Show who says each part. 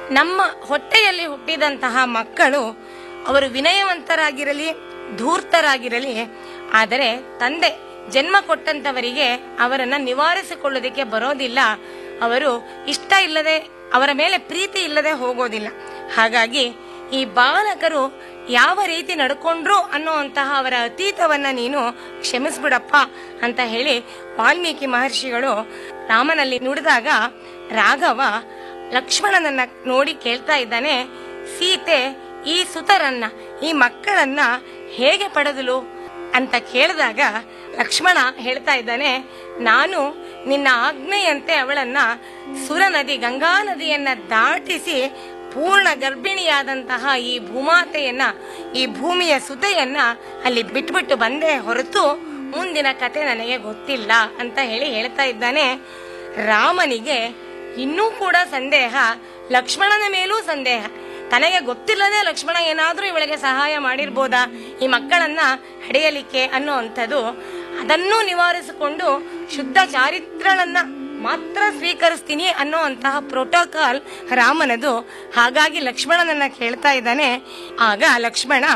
Speaker 1: ನಮ್ಮ ಹೊಟ್ಟೆಯಲ್ಲಿ ಹುಟ್ಟಿದಂತಹ ಮಕ್ಕಳು ಅವರು ವಿನಯವಂತರಾಗಿರಲಿ ಧೂರ್ತರಾಗಿರಲಿ ಆದರೆ ತಂದೆ ಜನ್ಮ ಕೊಟ್ಟಂತವರಿಗೆ ಅವರನ್ನ ನಿವಾರಿಸಿಕೊಳ್ಳೋದಕ್ಕೆ ಬರೋದಿಲ್ಲ ಅವರು ಇಷ್ಟ ಇಲ್ಲದೆ ಅವರ ಮೇಲೆ ಪ್ರೀತಿ ಇಲ್ಲದೆ ಹೋಗೋದಿಲ್ಲ ಹಾಗಾಗಿ ಈ ಬಾಲಕರು ಯಾವ ರೀತಿ ನಡ್ಕೊಂಡ್ರು ಅನ್ನುವಂತಹ ಅವರ ಅತೀತವನ್ನ ನೀನು ಕ್ಷಮಿಸ್ಬಿಡಪ್ಪ ಅಂತ ಹೇಳಿ ವಾಲ್ಮೀಕಿ ಮಹರ್ಷಿಗಳು ರಾಮನಲ್ಲಿ ನುಡಿದಾಗ ರಾಘವ ಲಕ್ಷ್ಮಣನನ್ನ ನೋಡಿ ಕೇಳ್ತಾ ಇದ್ದಾನೆ ಸೀತೆ ಈ ಸುತರನ್ನ ಈ ಮಕ್ಕಳನ್ನ ಹೇಗೆ ಪಡೆದಲು ಅಂತ ಕೇಳಿದಾಗ ಲಕ್ಷ್ಮಣ ಹೇಳ್ತಾ ಇದ್ದಾನೆ ನಾನು ನಿನ್ನ ಆಜ್ಞೆಯಂತೆ ಅವಳನ್ನ ಸುರ ನದಿ ಗಂಗಾ ನದಿಯನ್ನ ದಾಟಿಸಿ ಪೂರ್ಣ ಗರ್ಭಿಣಿಯಾದಂತಹ ಈ ಭೂಮಾತೆಯನ್ನ ಈ ಭೂಮಿಯ ಸುತೆಯನ್ನ ಅಲ್ಲಿ ಬಿಟ್ಬಿಟ್ಟು ಬಂದೆ ಹೊರತು ಮುಂದಿನ ಕತೆ ನನಗೆ ಗೊತ್ತಿಲ್ಲ ಅಂತ ಹೇಳಿ ಹೇಳ್ತಾ ಇದ್ದಾನೆ ರಾಮನಿಗೆ ಇನ್ನೂ ಕೂಡ ಸಂದೇಹ ಲಕ್ಷ್ಮಣನ ಮೇಲೂ ಸಂದೇಹ ತನಗೆ ಗೊತ್ತಿಲ್ಲದೆ ಲಕ್ಷ್ಮಣ ಏನಾದ್ರೂ ಇವಳಿಗೆ ಸಹಾಯ ಮಾಡಿರ್ಬೋದಾ ಈ ಮಕ್ಕಳನ್ನ ಹಡೆಯಲಿಕ್ಕೆ ಅನ್ನೋ ಅಂಥದ್ದು ಅದನ್ನೂ ನಿವಾರಿಸಿಕೊಂಡು ಶುದ್ಧ ಚಾರಿತ್ರಳನ್ನ ಮಾತ್ರ ಸ್ವೀಕರಿಸ್ತೀನಿ ಅನ್ನೋ ಅಂತಹ ಪ್ರೋಟೋಕಾಲ್ ರಾಮನದು ಹಾಗಾಗಿ ಲಕ್ಷ್ಮಣನನ್ನ ಕೇಳ್ತಾ ಇದ್ದಾನೆ ಆಗ ಲಕ್ಷ್ಮಣ